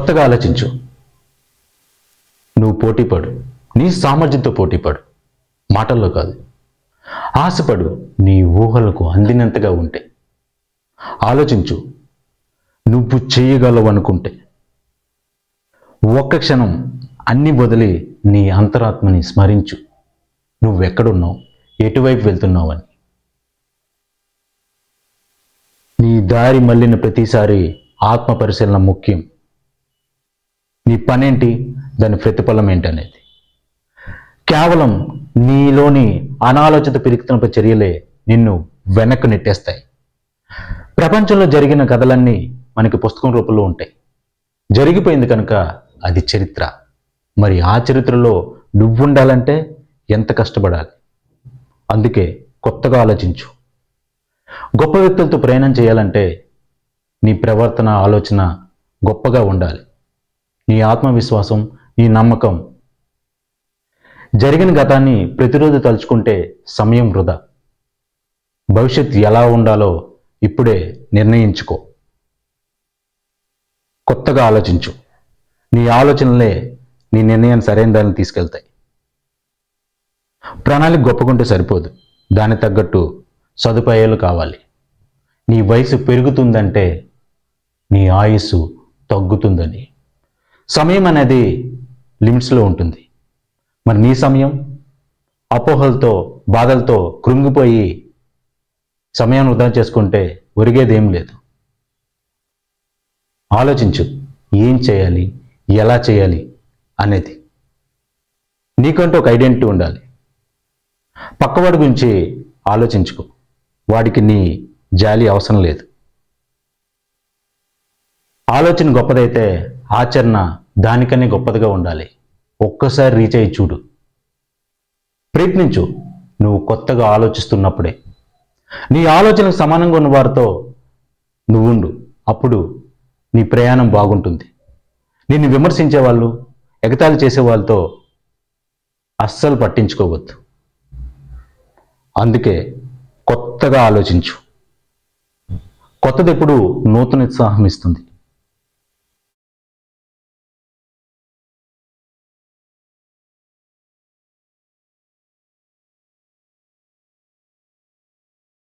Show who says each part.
Speaker 1: కొత్తగా ఆలోచించు నువ్వు పోటీపడు నీ సామర్థ్యంతో పోటీపడు మాటల్లో కాదు ఆశపడు నీ ఊహలకు అందినంతగా ఉంటే ఆలోచించు నువ్వు చేయగలవు అనుకుంటే ఒక్క క్షణం అన్ని వదిలి నీ అంతరాత్మని స్మరించు నువ్వెక్కడున్నావు ఎటువైపు వెళ్తున్నావు అని నీ దారి మళ్ళిన ప్రతిసారి ఆత్మ పరిశీలన ముఖ్యం నీ పనేంటి దాని ప్రతిఫలం ఏంటనేది కేవలం నీలోని అనాలోచిత పిరికితనపై చర్యలే నిన్ను వెనక్కు నెట్టేస్తాయి ప్రపంచంలో జరిగిన కథలన్నీ మనకి పుస్తకం రూపంలో ఉంటాయి జరిగిపోయింది కనుక అది చరిత్ర మరి ఆ చరిత్రలో నువ్వుండాలంటే ఎంత కష్టపడాలి అందుకే కొత్తగా ఆలోచించు గొప్ప వ్యక్తులతో ప్రయాణం చేయాలంటే నీ ప్రవర్తన ఆలోచన గొప్పగా ఉండాలి నీ ఆత్మవిశ్వాసం నీ నమ్మకం జరిగిన గతాన్ని ప్రతిరోజు తలుచుకుంటే సమయం వృధా భవిష్యత్ ఎలా ఉండాలో ఇప్పుడే నిర్ణయించుకో కొత్తగా ఆలోచించు నీ ఆలోచనలే నీ నిర్ణయాన్ని సరైన దారిని తీసుకెళ్తాయి ప్రణాళిక గొప్పకుంటే సరిపోదు దానికి తగ్గట్టు సదుపాయాలు కావాలి నీ వయసు పెరుగుతుందంటే నీ ఆయుస్సు తగ్గుతుందని సమయం అనేది లిమిట్స్లో ఉంటుంది మరి నీ సమయం అపోహలతో బాధలతో కృంగిపోయి సమయాన్ని వృధా చేసుకుంటే ఒరిగేదేం లేదు ఆలోచించు ఏం చేయాలి ఎలా చేయాలి అనేది నీకంటూ ఒక ఐడెంటిటీ ఉండాలి పక్కవాడి గురించి ఆలోచించుకో వాడికి నీ జాలి అవసరం లేదు ఆలోచన గొప్పదైతే ఆచరణ దానికనే గొప్పదిగా ఉండాలి ఒక్కసారి రీచ్ అయ్యి చూడు ప్రయత్నించు నువ్వు కొత్తగా ఆలోచిస్తున్నప్పుడే నీ ఆలోచనకు సమానంగా ఉన్న వారితో నువ్వుండు అప్పుడు నీ ప్రయాణం బాగుంటుంది నిన్ను విమర్శించే వాళ్ళు ఎగతాళి చేసే వాళ్ళతో అస్సలు పట్టించుకోవద్దు అందుకే కొత్తగా ఆలోచించు కొత్తది ఎప్పుడు నూతన ఉత్సాహం ఇస్తుంది